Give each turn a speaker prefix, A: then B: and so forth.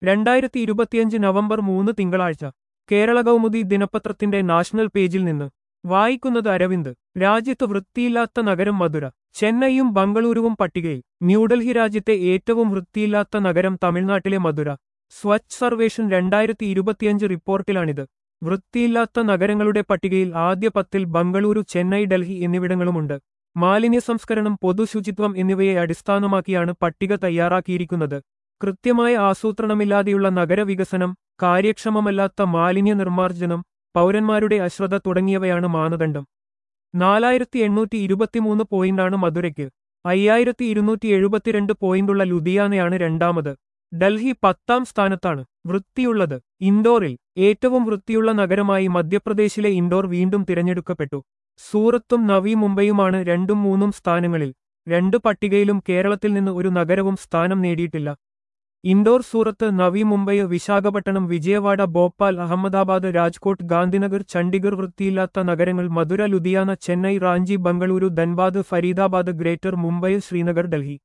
A: രണ്ടായിരത്തി ഇരുപത്തിയഞ്ച് നവംബർ മൂന്ന് തിങ്കളാഴ്ച കേരള കൗമുദി ദിനപത്രത്തിന്റെ നാഷണൽ പേജിൽ നിന്ന് വായിക്കുന്നത് അരവിന്ദ് രാജ്യത്ത് വൃത്തിയില്ലാത്ത നഗരം മധുര ചെന്നൈയും ബംഗളൂരുവും പട്ടികയിൽ ന്യൂഡൽഹി രാജ്യത്തെ ഏറ്റവും വൃത്തിയില്ലാത്ത നഗരം തമിഴ്നാട്ടിലെ മധുര സ്വച്ഛ് സർവേഷൻ രണ്ടായിരത്തി ഇരുപത്തിയഞ്ച് റിപ്പോർട്ടിലാണിത് വൃത്തിയില്ലാത്ത നഗരങ്ങളുടെ പട്ടികയിൽ ആദ്യ പത്തിൽ ബംഗളൂരു ചെന്നൈ ഡൽഹി എന്നിവിടങ്ങളുമുണ്ട് മാലിന്യ സംസ്കരണം പൊതുശുചിത്വം എന്നിവയെ അടിസ്ഥാനമാക്കിയാണ് പട്ടിക തയ്യാറാക്കിയിരിക്കുന്നത് കൃത്യമായ ആസൂത്രണമില്ലാതെയുള്ള നഗരവികസനം കാര്യക്ഷമമല്ലാത്ത മാലിന്യ നിർമ്മാർജ്ജനം പൗരന്മാരുടെ അശ്രദ്ധ തുടങ്ങിയവയാണ് മാനദണ്ഡം നാലായിരത്തി എണ്ണൂറ്റി ഇരുപത്തിമൂന്ന് പോയിന്റാണ് മധുരയ്ക്ക് അയ്യായിരത്തി ഇരുന്നൂറ്റി എഴുപത്തിരണ്ട് പോയിന്റുള്ള ലുധിയാനയാണ് രണ്ടാമത് ഡൽഹി പത്താം സ്ഥാനത്താണ് വൃത്തിയുള്ളത് ഇൻഡോറിൽ ഏറ്റവും വൃത്തിയുള്ള നഗരമായി മധ്യപ്രദേശിലെ ഇൻഡോർ വീണ്ടും തിരഞ്ഞെടുക്കപ്പെട്ടു സൂറത്തും നവി മുംബൈയുമാണ് രണ്ടും മൂന്നും സ്ഥാനങ്ങളിൽ രണ്ട് പട്ടികയിലും കേരളത്തിൽ നിന്ന് ഒരു നഗരവും സ്ഥാനം നേടിയിട്ടില്ല ഇൻഡോർ സൂറത്ത് നവി മുംബൈ വിശാഖപട്ടണം വിജയവാഡ ഭോപ്പാൽ അഹമ്മദാബാദ് രാജ്കോട്ട് ഗാന്ധിനഗർ ചണ്ഡിഗർ വൃത്തിയില്ലാത്ത നഗരങ്ങൾ മധുര ലുധിയാന ചെന്നൈ റാഞ്ചി ബംഗളൂരു ധൻബാദ് ഫരീദാബാദ് ഗ്രേറ്റർ മുംബൈ ശ്രീനഗർ ഡൽഹി